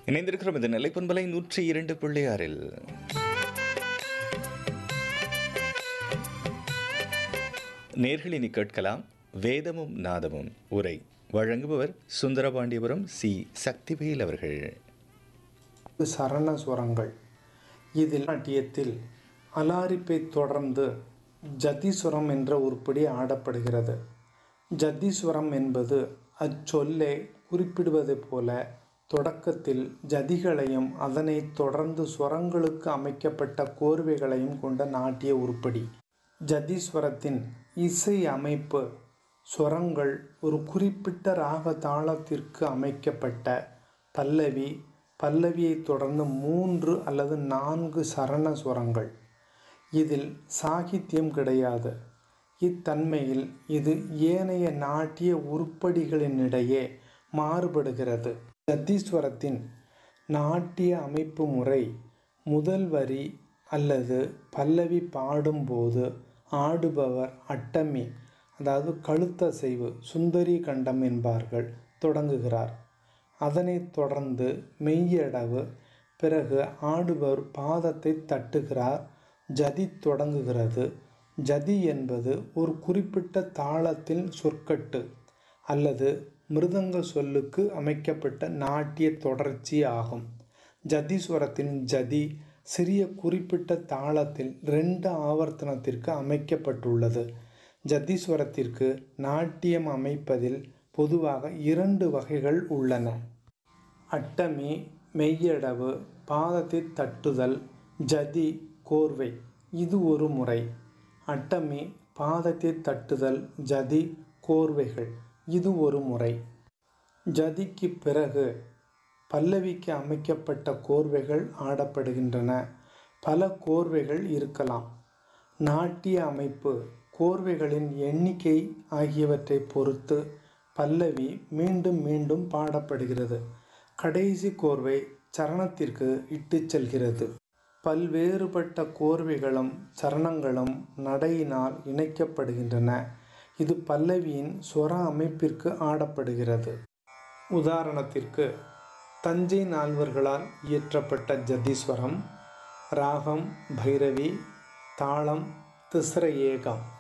இணைந்திருக்கிறோம் இந்த நிலைப்பண்பலை நூற்றி இரண்டு புள்ளி ஆறில் நேர்களினி கேட்கலாம் வேதமும் நாதமும் உரை வழங்குபவர் சுந்தரபாண்டியபுரம் சி சக்திவேல் அவர்கள் சரண சுரங்கள் இதில் நாட்டியத்தில் அலாரிப்பை தொடர்ந்து ஜதிசுரம் என்ற உருப்படி ஆடப்படுகிறது ஜதிசுரம் என்பது அச்சொல்லை குறிப்பிடுவது போல தொடக்கத்தில் ஜதிகளையும் அதனைத் தொடர்ந்து சுரங்களுக்கு அமைக்கப்பட்ட கோர்வைகளையும் கொண்ட நாட்டிய உருப்படி ஜதீஸ்வரத்தின் இசை அமைப்பு சுரங்கள் ஒரு குறிப்பிட்ட ராக தாளத்திற்கு அமைக்கப்பட்ட பல்லவி பல்லவியைத் தொடர்ந்து மூன்று அல்லது நான்கு சரண சுரங்கள் இதில் சாகித்யம் கிடையாது இத்தன்மையில் இது ஏனைய நாட்டிய உருப்படிகளினிடையே மாறுபடுகிறது ஜத்தீஸ்வரத்தின் நாட்டிய அமைப்பு முறை முதல் வரி அல்லது பல்லவி பாடும்போது ஆடுபவர் அட்டமி அதாவது கழுத்தசைவு சுந்தரி கண்டம் என்பார்கள் தொடங்குகிறார் அதனைத் தொடர்ந்து மெய்யடவு பிறகு ஆடுபவர் பாதத்தை தட்டுகிறார் ஜதி தொடங்குகிறது ஜதி என்பது ஒரு குறிப்பிட்ட தாளத்தில் சொற்கட்டு அல்லது மிருதங்க சொல்லுக்கு அமைக்கப்பட்ட நாட்டிய தொடர்ச்சி ஆகும் ஜதீஸ்வரத்தின் ஜதி சிறிய குறிப்பிட்ட தாளத்தில் ரெண்டு ஆவர்த்தனத்திற்கு அமைக்கப்பட்டுள்ளது ஜத்தீஸ்வரத்திற்கு நாட்டியம் அமைப்பதில் பொதுவாக இரண்டு வகைகள் உள்ளன அட்டமி மெய்யடவு பாதத்தை தட்டுதல் ஜதி கோர்வை இது ஒரு முறை அட்டமி பாதத்தை தட்டுதல் ஜதி கோர்வைகள் இது ஒரு முறை ஜதிக்கு பிறகு பல்லவிக்கு அமைக்கப்பட்ட கோர்வைகள் ஆடப்படுகின்றன பல கோர்வைகள் இருக்கலாம் நாட்டிய அமைப்பு கோர்வைகளின் எண்ணிக்கை ஆகியவற்றை பொறுத்து பல்லவி மீண்டும் மீண்டும் பாடப்படுகிறது கடைசி கோர்வை சரணத்திற்கு இட்டுச் செல்கிறது பல்வேறுபட்ட கோர்வைகளும் சரணங்களும் நடையினால் இணைக்கப்படுகின்றன இது பல்லவியின் சொர அமைப்பிற்கு ஆடப்படுகிறது உதாரணத்திற்கு தஞ்சை நால்வர்களால் இயற்றப்பட்ட ஜதீஸ்வரம் ராகம் பைரவி தாளம் திஸ்ர ஏகம்